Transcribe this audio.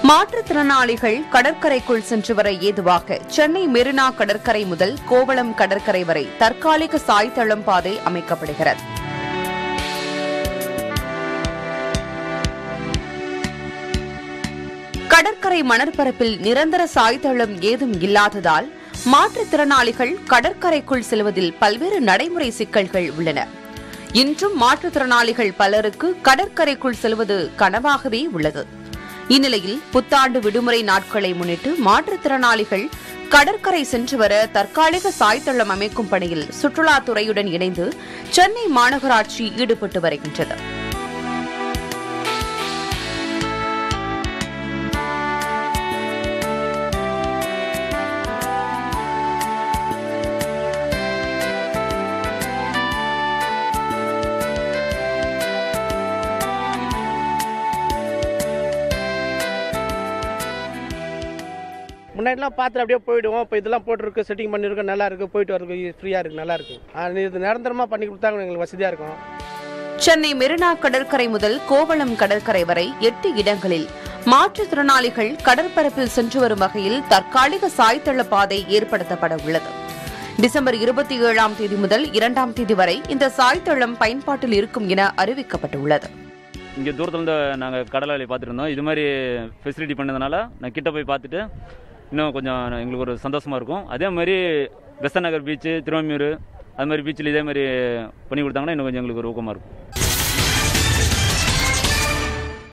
மாற்றுத்திறனாளிகள் கடற்கரைக்குள் சென்று வர ஏதுவாக சென்னை மெரினா கடற்கரை முதல் கோவளம் கடற்கரை வரை தற்காலிக சாய்தளம் பாதை அமைக்கப்படுகிறது கடற்கரை மணற்பரப்பில் நிரந்தர சாய்தளம் ஏதும் இல்லாததால் மாற்றுத்திறனாளிகள் கடற்கரைக்குள் செல்வதில் பல்வேறு நடைமுறை சிக்கல்கள் உள்ளன இன்றும் மாற்றுத்திறனாளிகள் பலருக்கு கடற்கரைக்குள் செல்வது கனவாகவே உள்ளது இந்நிலையில் புத்தாண்டு விடுமுறை நாட்களை முன்னிட்டு மாற்றுத்திறனாளிகள் கடற்கரை சென்று வர தற்காலிக சாய்தளம் அமைக்கும் பணியில் சுற்றுலாத்துறையுடன் இணைந்து சென்னை மாநகராட்சி ஈடுபட்டு வருகின்றது முன்னாடிலாம் பார்த்துட்டு அப்படியே போயிடுவோம் இப்போ இதெல்லாம் போட்டிருக்கு செட்டிங் பண்ணியிருக்கோம் நல்லா இருக்கு போயிட்டு வரதுக்கு ஃப்ரீயாக இருக்கு நல்லா இருக்கு ஆனா, இது நிரந்தரமாக பண்ணி கொடுத்தாங்க எங்களுக்கு வசதியாக இருக்கும் சென்னை மெரினா கடற்கரை முதல் கோவளம் கடற்கரை வரை எட்டு இடங்களில் மாற்றுத்திறனாளிகள் கடற்பரப்பில் சென்று வரும் வகையில் தற்காலிக சாய்தள பாதை ஏற்படுத்தப்பட உள்ளது டிசம்பர் இருபத்தி ஏழாம் தேதி முதல் இரண்டாம் தேதி வரை இந்த சாய்தளம் பயன்பாட்டில் இருக்கும் என அறிவிக்கப்பட்டுள்ளது இங்கே தூரத்துலேருந்து நாங்கள் கடலாளி பார்த்துட்டு இருந்தோம் இது மாதிரி ஃபெசிலிட்டி பண்ணதுனால நான் கிட்ட போய் பார்த்துட்டு இன்னும் கொஞ்சம் எங்களுக்கு ஒரு சந்தோஷமாக இருக்கும் அதே மாதிரி பெசன் நகர் பீச்சு திருவாமியூர் அது மாதிரி பீச்சில் இதே மாதிரி பண்ணி கொடுத்தாங்கன்னா இன்னும் கொஞ்சம் எங்களுக்கு ஒரு ஊக்கமாக இருக்கும்